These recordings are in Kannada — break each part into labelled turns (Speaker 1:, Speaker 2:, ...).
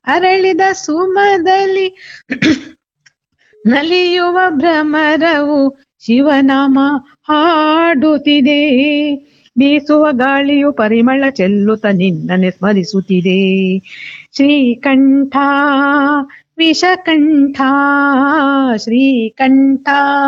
Speaker 1: ಅರಳಿದ ಸುಮದಲ್ಲಿ ನಲಿಯುವ ಭ್ರಮರವು ಶಿವನಾಮ ಹಾಡುತ್ತಿದೆ ಬೀಸುವ ಗಾಳಿಯು ಪರಿಮಳ ಚೆಲ್ಲುತ್ತ ನಿನ್ನನೆ ಸ್ಮರಿಸುತ್ತಿದೆ ಶ್ರೀಕಂಠ ವಿಷಕಂಠ ಶ್ರೀಕಂಠ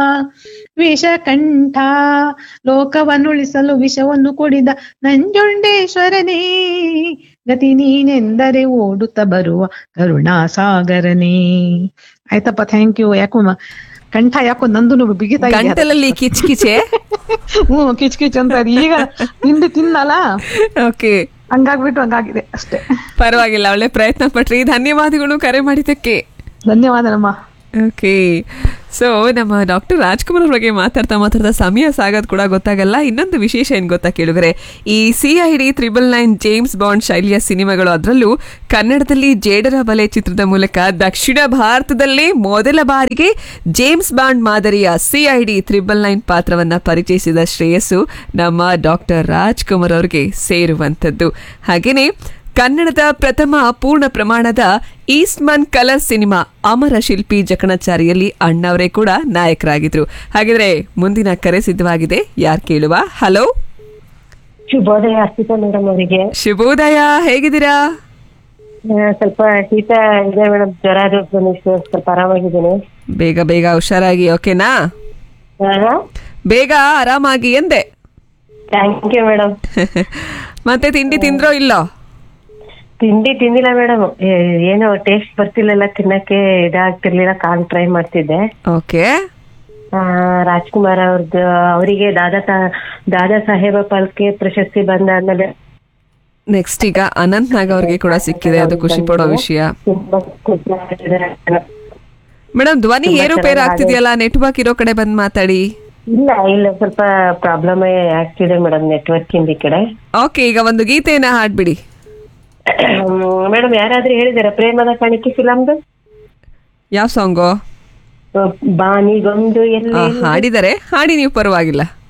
Speaker 1: ವಿಷಕಂಠ ಲೋಕವನ್ನುಳಿಸಲು ವಿಷವನ್ನು ಕುಡಿದ ನಂಜುಂಡೇಶ್ವರನೇ ಗತಿ ನೀನೆಂದರೆ ಓಡುತ್ತ ಬರುವ ಕರುಣಾಸಾಗರನೇ ಆಯ್ತಪ್ಪ ಥ್ಯಾಂಕ್ ಯು ಯಾಕೋ ಮ- ಕಂಠ ಯಾಕೋ ನಂದು ಬಿಗಿತಾ ಇದೆ.
Speaker 2: ಗಂಟಲಲ್ಲಿ ಕಿಚ್ ಕಿಚೆ
Speaker 1: ಹ್ಮ್ ಕಿಚ್ ಕಿಚ್ ಅಂತ ಇದೆ. ಈಗ ತಿಂಡಿ ತಿನ್ನಲ್ಲ
Speaker 2: ಓಕೆ
Speaker 1: ಹಂಗಾಗ್ಬಿಟ್ಟು ಹಂಗಾಗಿದೆ ಅಷ್ಟೇ
Speaker 2: ಪರವಾಗಿಲ್ಲ ಒಳ್ಳೆ ಪ್ರಯತ್ನ ಪಟ್ರಿ ಧನ್ಯವಾದಗಳು ಕರೆ ಮಾಡಿದ್ದಕ್ಕೆ
Speaker 1: ಧನ್ಯವಾದ ನಮ್ಮ
Speaker 2: ಓಕೆ ಸೊ ನಮ್ಮ ಡಾಕ್ಟರ್ ರಾಜ್ಕುಮಾರ್ ಅವ್ರ ಬಗ್ಗೆ ಮಾತಾಡ್ತಾ ಮಾತಾಡ್ತಾ ಸಮಯ ಸಾಗೋದು ಕೂಡ ಗೊತ್ತಾಗಲ್ಲ ಇನ್ನೊಂದು ವಿಶೇಷ ಏನು ಗೊತ್ತಾ ಕೇಳಿದ್ರೆ ಈ C I D triple nine James Bond ಶೈಲಿಯ ಸಿನಿಮಾಗಳು ಅದರಲ್ಲೂ ಕನ್ನಡದಲ್ಲಿ ಜೇಡರ ಬಲೆ ಚಿತ್ರದ ಮೂಲಕ ದಕ್ಷಿಣ ಭಾರತದಲ್ಲೇ ಮೊದಲ ಬಾರಿಗೆ ಜೇಮ್ಸ್ ಬಾಂಡ್ ಮಾದರಿಯ C I D triple nine ಪಾತ್ರವನ್ನ ಪರಿಚಯಿಸಿದ ಶ್ರೇಯಸ್ಸು ನಮ್ಮ ಡಾಕ್ಟರ್ ರಾಜ್ಕುಮಾರ್ ಅವ್ರಿಗೆ ಸೇರುವಂಥದ್ದು ಹಾಗೇನೆ ಕನ್ನಡದ ಪ್ರಥಮ ಪೂರ್ಣ ಪ್ರಮಾಣದ ಈಸ್ಟ್ಮನ್ ಕಲರ್ ಸಿನಿಮಾ ಅಮರ ಶಿಲ್ಪಿ ಜಕಣಾಚಾರಿಯಲ್ಲಿ ಅಣ್ಣವರೇ ಕೂಡ ನಾಯಕರಾಗಿದ್ರು ಹಾಗಿದ್ರೆ ಮುಂದಿನ ಕರೆ ಸಿದ್ಧವಾಗಿದೆ ಯಾರು ಕೇಳುವ ಹಲೋ
Speaker 3: ಶುಭೋದಯ ಅರ್ಪಿತಾ ಮೇಡಮ್ ಅವರಿಗೆ
Speaker 2: ಶುಭೋದಯ ಹೇಗಿದ್ದೀರಾ
Speaker 3: ಸ್ವಲ್ಪ ಶೀತ ಇದೆ ಮೇಡಮ್ ಜ್ವರ ಅದು ಬಂದಿತ್ತು ಸ್ವಲ್ಪ ಆರಾಮಾಗಿದ್ದೀನಿ
Speaker 2: ಬೇಗ ಬೇಗ ಹುಷಾರಾಗಿ ಓಕೆನಾ ಬೇಗ ಆರಾಮಾಗಿ ಎಂದೆ
Speaker 3: ಥ್ಯಾಂಕ್ ಯು ಮೇಡಮ್
Speaker 2: ಮತ್ತೆ ತಿಂಡಿ ತಿಂದ್ರೋ ಇಲ್ಲೋ
Speaker 3: ತಿಂಡಿ ತಿಂದಿಲ್ಲ ಮೇಡಮ್ ಏನೋ ಟೇಸ್ಟ್ ಬರ್ತಿರ್ಲಿಲ್ಲ ತಿನ್ನಕ್ಕೆ ಇದಾಗ್ತಿರ್ಲಿಲ್ಲ ಕಾಲ್ ಟ್ರೈ ಮಾಡ್ತಿದ್ದೆ
Speaker 2: ಓಕೆ
Speaker 3: ಆ, ರಾಜ್ಕುಮಾರ್ ಅವ್ರದ್ದು ಅವರಿಗೆ ದಾದಾ ಸಾ- ದಾದಾ ಸಾಹೇಬ ಪಾಲ್ಕೆ ಪ್ರಶಸ್ತಿ ಬಂದಾದ್ಮೇಲೆ
Speaker 2: ನೆಕ್ಸ್ಟ್ ಈಗ ಅನಂತ್ ನಾಗ್ ಅವ್ರಿಗೆ ಕೂಡ ಸಿಕ್ಕಿದೆ ಅದು ಖುಷಿ ಪಡೋ ವಿಷಯ
Speaker 3: ತುಂಬಾ ಖುಷಿ ಆಗ್ತಿದೆ.
Speaker 2: ಮೇಡಮ್ ಧ್ವನಿ ಏರುಪೇರು ಆಗ್ತಿದೆಯಲ್ಲ ನೆಟ್ವರ್ಕ್ ಇರೋ ಕಡೆ ಬಂದ್ ಮಾತಾಡಿ
Speaker 3: ಇಲ್ಲ ಇಲ್ಲ ಸ್ವಲ್ಪ ಪ್ರಾಬ್ಲಮ್ ಆಗ್ತಿದೆ ಮೇಡಮ್ ನೆಟ್ವರ್ಕಿಂದ ಈ ಕಡೆ
Speaker 2: ಓಕೆ ಈಗ ಒಂದು ಗೀತೆಯನ್ನ ಹಾಡ್ಬಿಡಿ
Speaker 3: ಮೇಡಮ್ ಯಾರಾದ್ರೂ ಹೇಳಿದಾರ ಪ್ರೇಮದ ಕಾಣಿಕೆ ಫಿಲಮ್ದು
Speaker 2: ಯಾವ ಸಾಂಗು
Speaker 3: ಬಾನಿಗೊಂದು ಎಲ್ಲಿ
Speaker 2: ಹಾಡಿದರೆ ಹಾಡಿ ನೀವು ಪರವಾಗಿಲ್ಲ